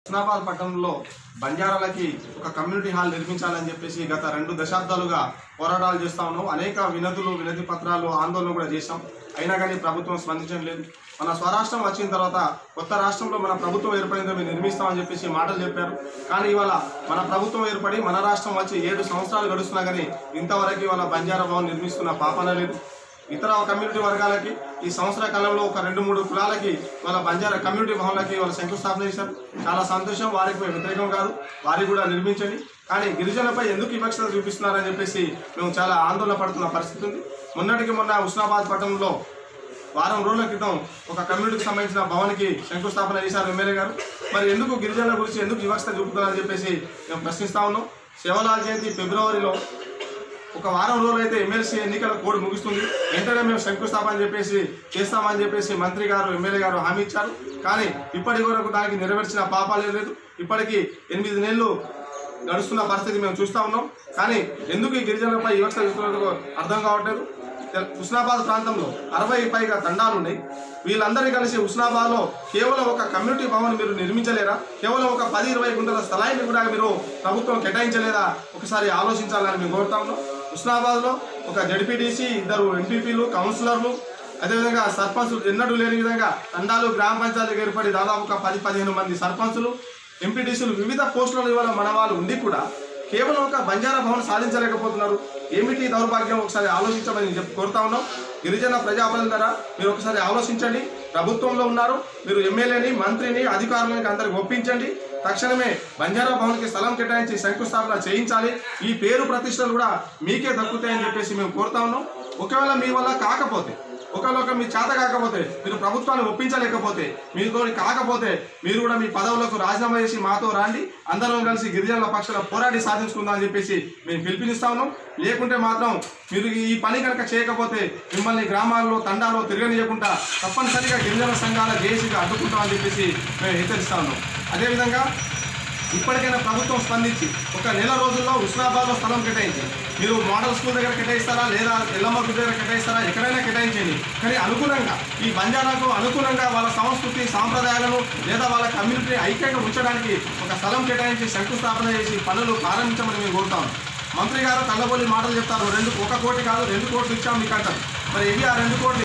హుస్నాబాద్ పట్టణంలో బంజారాలకి ఒక community hall నిర్మించాలని చెప్పేసి గత రెండు దశాబ్దాలుగా పోరాటాలు చేస్తా ఉన్నాం అనేక వినతులు వినతి పత్రాలు ఆందోళన కూడా చేశాం అయినా కానీ ప్రభుత్వం స్పందించడం లేదు మన స్వరాష్ట్రం వచ్చిన తర్వాత కొత్త రాష్ట్రంలో మన ప్రభుత్వం ఏర్పడిందో మేము నిర్మిస్తామని చెప్పేసి మాటలు చెప్పారు కానీ ఇవాళ మన ప్రభుత్వం ఏర్పడి మన రాష్ట్రం వచ్చి ఏడు సంవత్సరాలు గడుస్తున్నా కానీ ఇంతవరకు ఇవాళ బంజారా భవన్ నిర్మిస్తున్న పాపన లేదు ఇతర కమ్యూనిటీ వర్గాలకి ఈ సంవత్సర కాలంలో ఒక రెండు మూడు కులాలకి వాళ్ళ బంజారా కమ్యూనిటీ భవన్లకి వాళ్ళ శంకుస్థాపన చేశారు చాలా సంతోషం వారికి వ్యతిరేకం కాదు వారికి కూడా నిర్మించండి కానీ గిరిజనులపై ఎందుకు వివక్షత చూపిస్తున్నారని చెప్పేసి మేము చాలా ఆందోళన పడుతున్న పరిస్థితి ఉంది మొన్నటికి మొన్న ఉస్నాబాద్ పట్టణంలో వారం రోజుల క్రితం ఒక కమ్యూనిటీకి సంబంధించిన భవన్కి శంకుస్థాపన చేశారు ఎమ్మెల్యే గారు మరి ఎందుకు గిరిజనుల గురించి ఎందుకు వివక్షత చూపుతున్నారని చెప్పేసి మేము ప్రశ్నిస్తా ఉన్నాం శివలాల్ జయంతి ఫిబ్రవరిలో ఒక వారం రోజులు అయితే ఎమ్మెల్సీ ఎన్నికల కోడ్ ముగుస్తుంది వెంటనే మేము శంకుస్థాపన చెప్పేసి చేస్తామని చెప్పేసి మంత్రి గారు ఎమ్మెల్యే గారు హామీ ఇచ్చారు కానీ ఇప్పటి వరకు దానికి నెరవేర్చిన పాపాలే లేదు ఇప్పటికి ఎనిమిది నెలలు గడుస్తున్న పరిస్థితి మేము చూస్తా ఉన్నాం కానీ ఎందుకు ఈ గిరిజనులపై వివక్ష చూస్తున్నట్టు అర్థం కావట్లేదు హుస్నాబాద్ ప్రాంతంలో అరవై పైగా తండాలు ఉన్నాయి వీళ్ళందరినీ కలిసి హుస్నాబాద్లో కేవలం ఒక కమ్యూనిటీ భవన్ మీరు నిర్మించలేరా కేవలం ఒక పది ఇరవై గుంటల స్థలాన్ని కూడా మీరు ప్రభుత్వం కేటాయించలేదా ఒకసారి ఆలోచించాలని మేము కోరుతా ఉన్నాం హుస్నాబాద్లో ఒక జడ్పీటీసీ ఇద్దరు ఎంపీపీలు కౌన్సిలర్లు అదేవిధంగా సర్పంచులు ఎన్నడూ లేని విధంగా తండాలు గ్రామ పంచాయతీలకు ఏర్పడి దాదాపు ఒక పది పదిహేను మంది సర్పంచులు ఎంపీటీసీలు వివిధ పోస్టులలో ఇవాళ మన వాళ్ళు ఉండి కూడా కేవలం ఒక బంజారా భవన్ సాధించలేకపోతున్నారు ఏమిటి ఈ దౌర్భాగ్యం ఒకసారి ఆలోచించమని నేను చెప్పి కోరుతా ఉన్నాం గిరిజన ప్రజాప్రతినిధులారా మీరు ఒకసారి ఆలోచించండి ప్రభుత్వంలో ఉన్నారు మీరు ఎమ్మెల్యేని మంత్రిని అధికారులని అందరికి ఒప్పించండి తక్షణమే బంజారా భవన్కి స్థలం కేటాయించి శంకుస్థాపన చేయించాలి ఈ పేరు ప్రతిష్టలు కూడా మీకే దక్కుతాయని చెప్పేసి మేము కోరుతా ఉన్నాం ఒకవేళ మీ వల్ల కాకపోతే ఒకవేళ ఒక మీ చేత కాకపోతే మీరు ప్రభుత్వాన్ని ఒప్పించలేకపోతే మీతో కాకపోతే మీరు కూడా మీ పదవులకు రాజీనామా చేసి మాతో రాండి అందరం కలిసి గిరిజనుల పక్షాన పోరాడి సాధించుకుందాం అని చెప్పేసి మేము పిలుపునిస్తా ఉన్నాం లేకుంటే మాత్రం మీరు ఈ పని కనుక చేయకపోతే మిమ్మల్ని గ్రామాల్లో తండాల్లో తిరగనియకుండా తప్పనిసరిగా గిరిజన సంఘాల జేసీగా అడ్డుకుంటామని చెప్పేసి మేము హెచ్చరిస్తా ఉన్నాం అదేవిధంగా ఇప్పటికైనా ప్రభుత్వం స్పందించి ఒక నెల రోజుల్లో హుస్నాబాద్లో స్థలం కేటాయించి మీరు మోడల్ స్కూల్ దగ్గర కేటాయిస్తారా లేదా ఎల్లమ్మ గుడి దగ్గర కేటాయిస్తారా ఎక్కడైనా కేటాయించండి కానీ అనుకూలంగా ఈ బంజారాకు అనుకూలంగా వాళ్ళ సంస్కృతి సాంప్రదాయాలను లేదా వాళ్ళ కమ్యూనిటీ ఐక్యంగా ఉంచడానికి ఒక స్థలం కేటాయించి శంకుస్థాపన చేసి పనులు ప్రారంభించమని మేము కోరుతాం మంత్రి గారు కళ్ళబొల్లి మాటలు చెప్తారు రెండు ఒక కోటి కాదు రెండు కోట్లు ఇచ్చాం మీకు అంటారు మరి ఇవి ఆ రెండు కోట్లు